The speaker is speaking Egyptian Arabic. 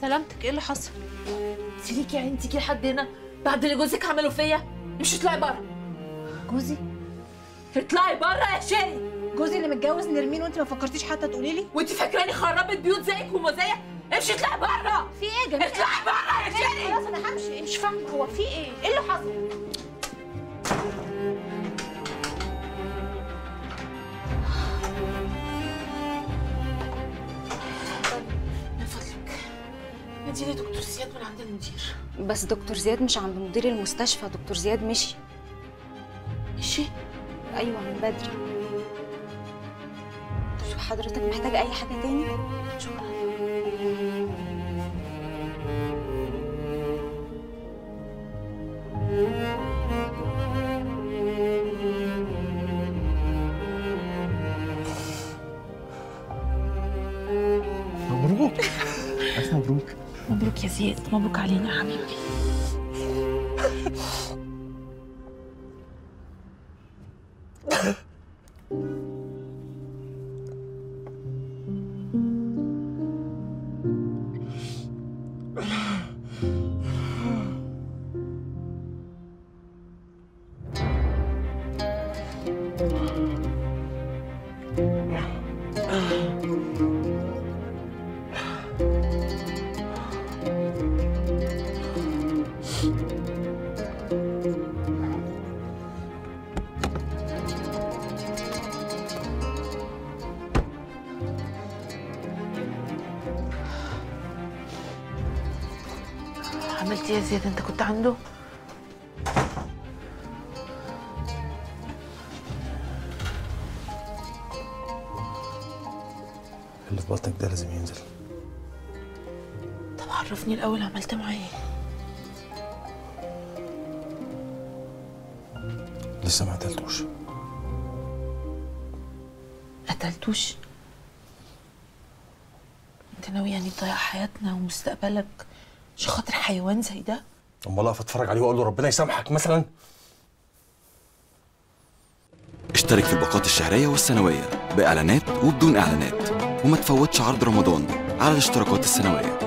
سلامتك ايه اللي حصل تيجي يعني تيجي لحد هنا بعد اللي جوزك عمله فيا مش اطلعي بره جوزي اطلعي بره يا شيري جوزي اللي متجوز نرمين وانت ما فكرتيش حتى تقولي لي وانت فاكراني خربت بيوت زيك ومزايا امشي اطلعي بره في ايه يا جميل اطلعي بره يا شيري خلاص انا همشي مش فاهمه هو في ايه ايه اللي حصل من فضلك اديني دكتور زياد من عند المدير بس دكتور زياد مش عند مدير المستشفى دكتور زياد مشي ماشي ايوه من بدري طب حضرتك محتاجه اي حاجه تاني شكرا مبروك ألف مبروك مبروك يا زياد مبروك علينا يا حبيبي عملت ايه يا زياد انت كنت عنده اللي في بطنك ده لازم ينزل طب عرفني الاول عملت معاه ايه لسه ما قتلتوش قتلتوش انت ناوي يعني تضيع حياتنا ومستقبلك عشان خاطر حيوان زي ده امال اقف اتفرج عليه واقول له ربنا يسامحك مثلا اشترك في الباقات الشهرية والسنوية بإعلانات وبدون إعلانات وما تفوتش عرض رمضان على الاشتراكات السنوية